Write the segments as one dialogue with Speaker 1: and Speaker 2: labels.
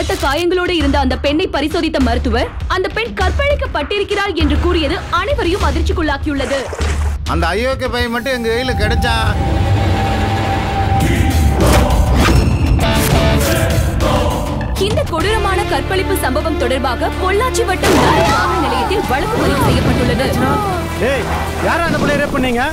Speaker 1: பலத்த காயங்களோடு இருந்த அந்த பெண்ணை பரிசோதித்த மருத்துவர் அந்த பெண் கற்பழிக்கப்பட்டிருக்கிறார் என்று கூறியது அனைவரையும் அதிர்ச்சிக்குள்ளாக்கியுள்ளது
Speaker 2: அந்த அயோக்கிய பையன் மட்டும் எங்க கையில கிடைச்சா
Speaker 1: இந்த கொடூரமான கற்பழிப்பு சம்பவம் தொடர்பாக பொள்ளாச்சி வட்டம் தாய் காவல் நிலையத்தில் வழக்கு பதிவு செய்யப்பட்டுள்ளது
Speaker 3: ஏய் யாரா அந்த பிள்ளைய ரேப் பண்ணீங்க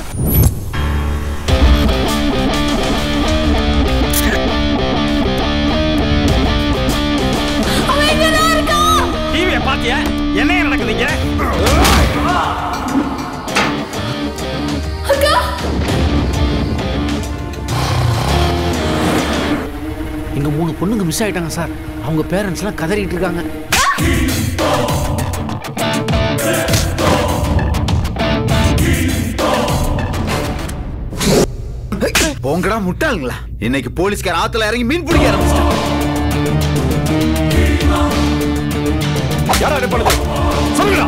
Speaker 1: அவன் இங்கதான் இருக்கான்.
Speaker 4: டிவியை பாத்தியா என்ன நடக்குதுங்க
Speaker 1: அக்கா
Speaker 3: இங்க மூணு பொண்ணுங்க மிஸ் ஆயிட்டாங்க சார் அவங்க பேரண்ட்ஸ் எல்லாம் கதறிட்டு இருக்காங்க
Speaker 2: போங்கடா முட்டாளுங்களா இன்னைக்கு போலீஸ்கார ஆத்துல இறங்கி மீன் பிடிக்க ஆரம்பிச்சிட்டான்
Speaker 4: யாரா ரேப் பண்ணது சொல்லுடா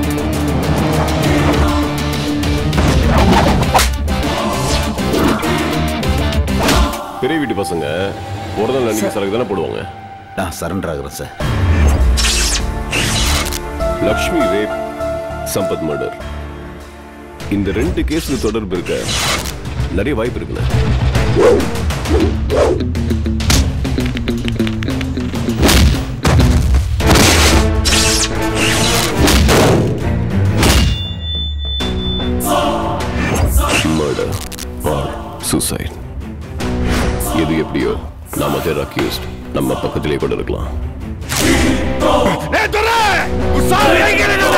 Speaker 5: பெரிய வீட்டு பசங்க ஒரு நாள் அன்னைக்கு சரக்கு தானே போடுவாங்க
Speaker 2: நான் சரண்டர் ஆகுறேன் sir
Speaker 5: Lakshmi rape Sampath murder இந்த ரெண்டு கேஸ்ல தொடர்பு இருக்க நிறைய வாய்ப்பு இருக்குல்ல மர்டர் ஆர் சூசைட் எது எப்படியோ நாம தேர் அக்யூஸ்ட் நம்ம பக்கத்திலே கூட இருக்கலாம்
Speaker 4: ஏய் துரை உசார் எங்க